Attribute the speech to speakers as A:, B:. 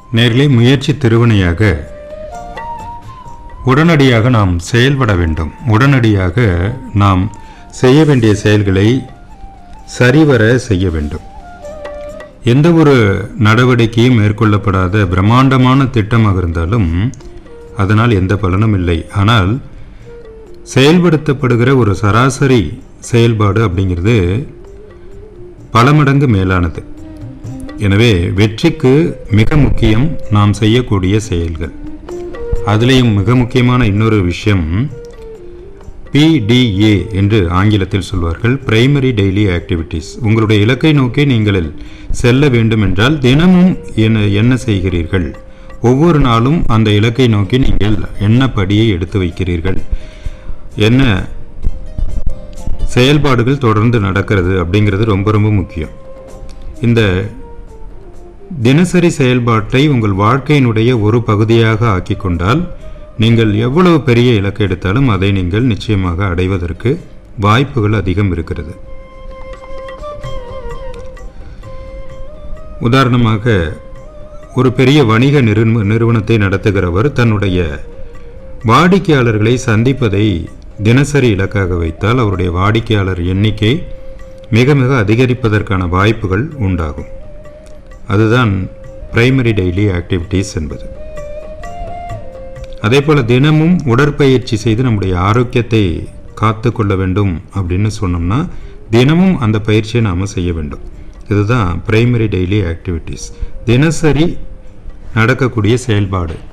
A: நேர்களே முயற்சி திருவினையாக உடனடியாக நாம் செயல்பட வேண்டும் உடனடியாக நாம் செய்ய வேண்டிய செயல்களை சரிவர செய்ய வேண்டும் எந்த ஒரு நடவடிக்கையும் மேற்கொள்ளப்படாத பிரம்மாண்டமான திட்டமாக இருந்தாலும் அதனால் எந்த பலனும் இல்லை ஆனால் செயல்படுத்தப்படுகிற ஒரு சராசரி செயல்பாடு அப்படிங்கிறது பல மடங்கு மேலானது எனவே வெற்றிக்கு மிக முக்கியம் நாம் செய்யக்கூடிய செயல்கள் அதுலேயும் மிக முக்கியமான இன்னொரு விஷயம் பிடிஏ என்று ஆங்கிலத்தில் சொல்வார்கள் பிரைமரி டெய்லி ஆக்டிவிட்டீஸ் உங்களுடைய இலக்கை நோக்கி நீங்கள் செல்ல வேண்டும் என்றால் தினமும் என்ன என்ன செய்கிறீர்கள் ஒவ்வொரு நாளும் அந்த இலக்கை நோக்கி நீங்கள் என்ன படியை எடுத்து வைக்கிறீர்கள் என்ன செயல்பாடுகள் தொடர்ந்து நடக்கிறது அப்படிங்கிறது ரொம்ப ரொம்ப முக்கியம் இந்த தினசரி செயல்பாட்டை உங்கள் வாழ்க்கையினுடைய ஒரு பகுதியாக ஆக்கிக் கொண்டால் நீங்கள் எவ்வளவு பெரிய இலக்கை எடுத்தாலும் அதை நீங்கள் நிச்சயமாக அடைவதற்கு வாய்ப்புகள் அதிகம் இருக்கிறது உதாரணமாக ஒரு பெரிய வணிக நிறுவ நிறுவனத்தை நடத்துகிறவர் தன்னுடைய வாடிக்கையாளர்களை சந்திப்பதை தினசரி இலக்காக வைத்தால் அவருடைய வாடிக்கையாளர் எண்ணிக்கை மிக மிக அதிகரிப்பதற்கான வாய்ப்புகள் உண்டாகும் அதுதான் பிரைமரி டெய்லி ஆக்டிவிட்டீஸ் என்பது அதே போல் தினமும் உடற்பயிற்சி செய்து நம்முடைய ஆரோக்கியத்தை காத்து கொள்ள வேண்டும் அப்படின்னு சொன்னோம்னா தினமும் அந்த பயிற்சியை நாம் செய்ய வேண்டும் இதுதான் பிரைமரி டெய்லி ஆக்டிவிட்டீஸ் தினசரி நடக்கக்கூடிய செயல்பாடு